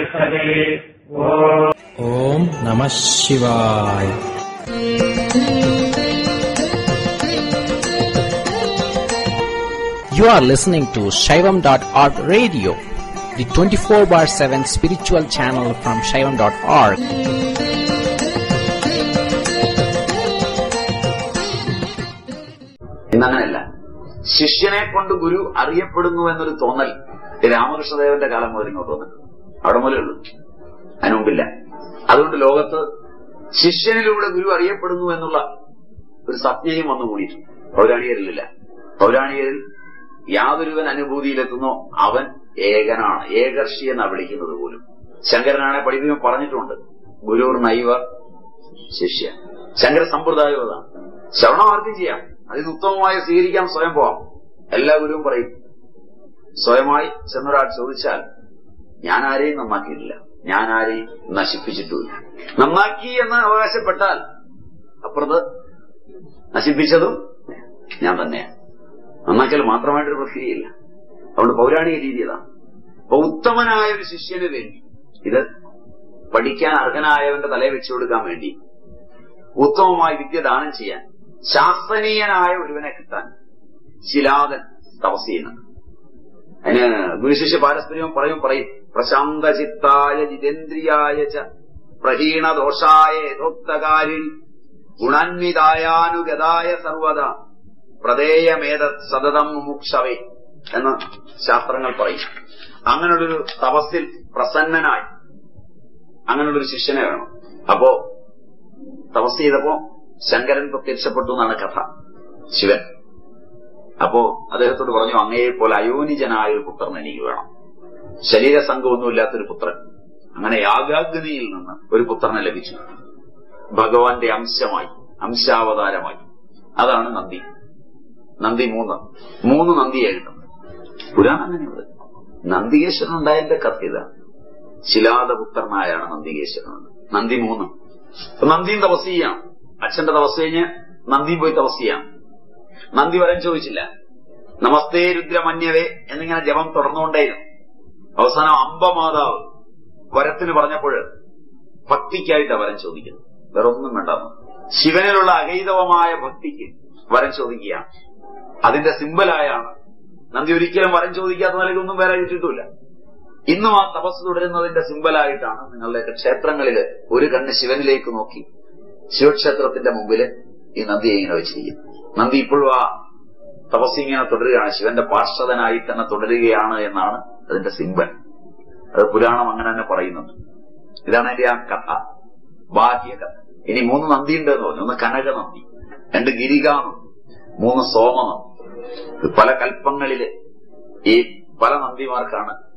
तिष्ठति ॐ ഓം നമ ശിവായ You are listening to Shaivam.org radio, the 24 bar 7 spiritual channel from Shaivam.org. ഇന്നങ്ങനെയല്ല ശിഷ്യനെ കൊണ്ട് ഗുരു അറിയപ്പെടുന്നു എന്നൊരു തോന്നൽ ഈ രാമകൃഷ്ണദേവന്റെ കാലം മുതൽ ഇങ്ങോട്ട് വന്നിട്ടുണ്ട് അവിടെ മുതലേ ഉള്ളൂ അതിനു മുമ്പില്ല അതുകൊണ്ട് ലോകത്ത് ശിഷ്യനിലൂടെ ഗുരു അറിയപ്പെടുന്നു എന്നുള്ള ഒരു സത്യയും വന്നുകൂടിയിട്ടുണ്ട് പൗരാണികരിലില്ല പൗരാണികരിൽ യാതൊരുവൻ അനുഭൂതിയിലെത്തുന്നോ അവൻ ഏകനാണ് ഏകർഷി എന്നാ വിളിക്കുന്നത് പോലും ശങ്കരനാണെ പഠിപ്പിക്കാൻ പറഞ്ഞിട്ടുണ്ട് ഗുരുർ നൈവ ശിഷ്യ ശങ്കര സമ്പ്രദായം അതാണ് ശ്രവണമാർക്കും ചെയ്യാം അതിന് ഉത്തമമായി സ്വീകരിക്കാൻ സ്വയം പോവാം എല്ലാ ഗുരുവും പറയും സ്വയമായി ചെന്നൊരാൾ ചോദിച്ചാൽ ഞാൻ ആരെയും നന്നാക്കിയിട്ടില്ല ഞാൻ ആരെയും നശിപ്പിച്ചിട്ടുമില്ല നന്നാക്കി എന്ന് അവകാശപ്പെട്ടാൽ അപ്പുറത്ത് നശിപ്പിച്ചതും ഞാൻ തന്നെയാണ് നന്നാക്കൽ മാത്രമായിട്ടൊരു പ്രക്രിയയില്ല അതുകൊണ്ട് പൗരാണിക രീതി അതാണ് അപ്പൊ ഉത്തമനായ ഒരു ശിഷ്യന് വേണ്ടി ഇത് പഠിക്കാൻ അർഹനായവന്റെ തലയെ വെച്ചു കൊടുക്കാൻ വേണ്ടി ഉത്തമമായി വിദ്യ ദാനം ചെയ്യാൻ ശാസ്ത്രീയനായ ഒരുവനെ കിട്ടാൻ ശിലാദൻ തപസ് ചെയ്യുന്നുണ്ട് അതിന് ഗുരുശിഷ്യ പാരസ്പര്യം പറയും പറയും പ്രശാന്തചിത്തായ ജിതേന്ദ്രിയായ ച പ്രഹീണദോഷായ യഥോക്തകാരിണി ഗുണാന്വിതായാനുഗതായ സർവത പ്രദേയമേത സതതം മുമുക്ഷവേ എന്ന് ശാസ്ത്രങ്ങൾ പറയും അങ്ങനെയുള്ളൊരു തപസ്സിൽ പ്രസന്നനായി അങ്ങനെയുള്ളൊരു ശിഷ്യനെ വേണം അപ്പോ തപസ് ചെയ്തപ്പോ ശങ്കരൻ പ്രത്യക്ഷപ്പെട്ടു എന്നാണ് കഥ ശിവൻ അപ്പോ അദ്ദേഹത്തോട് പറഞ്ഞു അങ്ങയെ പോലെ അയോനിജനായ ഒരു പുത്രൻ എനിക്ക് വേണം ശരീരസംഘമൊന്നുമില്ലാത്തൊരു പുത്രൻ അങ്ങനെ യാഗാഗ്നിയിൽ നിന്ന് ഒരു പുത്രനെ ലഭിച്ചു ഭഗവാന്റെ അംശമായി അംശാവതാരമായി അതാണ് നന്ദി നന്ദി മൂന്ന് മൂന്ന് നന്ദിയായിട്ടുണ്ട് പുരാണം അങ്ങനെയുണ്ട് നന്ദികേശ്വരൻ ഉണ്ടായതിന്റെ കഥ ഇതാണ് ശിലാദപുത്രനായാണ് നന്ദികേശ്വരൻ നന്ദി മൂന്ന് അപ്പൊ നന്ദിയും തപസ് ചെയ്യാം അച്ഛന്റെ തപസ് കഴിഞ്ഞ് നന്ദിയും പോയി തപസ് ചെയ്യാം നന്ദി വരം ചോദിച്ചില്ല നമസ്തേ രുദ്രമന്യവേ എന്നിങ്ങനെ ജപം തുടർന്നുകൊണ്ടേയിരുന്നു അവസാനം അമ്പമാതാവ് വരത്തിന് പറഞ്ഞപ്പോൾ ഭക്തിക്കായിട്ടാണ് വരം ചോദിക്കുന്നത് വേറെ ഒന്നും വേണ്ട ശിവനിലുള്ള അഗൈതവമായ ഭക്തിക്ക് വരം ചോദിക്കുകയാണ് അതിന്റെ സിമ്പലായാണ് നന്ദി ഒരിക്കലും വരം ചോദിക്കാത്ത നിലയിലൊന്നും വേറെ കിട്ടിയിട്ടില്ല ഇന്നും ആ തപസ് തുടരുന്നതിന്റെ സിമ്പലായിട്ടാണ് നിങ്ങളുടെ ക്ഷേത്രങ്ങളിൽ ഒരു കണ്ണ് ശിവനിലേക്ക് നോക്കി ശിവക്ഷേത്രത്തിന്റെ മുമ്പില് ഈ നന്ദിയെ ഇങ്ങനെ വെച്ചിരിക്കുന്നു നന്ദി ഇപ്പോഴും ആ തപസ് ഇങ്ങനെ തുടരുകയാണ് ശിവന്റെ പാർശ്വതനായി തന്നെ തുടരുകയാണ് എന്നാണ് അതിന്റെ സിമ്പൽ അത് പുരാണം അങ്ങനെ തന്നെ പറയുന്നുണ്ട് ഇതാണ് അതിന്റെ ആ കഥ ബാഹ്യ കഥ ഇനി മൂന്ന് നന്ദി ഉണ്ട് എന്ന് പറഞ്ഞു ഒന്ന് കനക നന്ദി രണ്ട് ഗിരികാനന്ദി മൂന്ന് സോമനന്ദി ഇത് പല കൽപ്പങ്ങളില് ഈ പല നന്ദിമാർക്കാണ്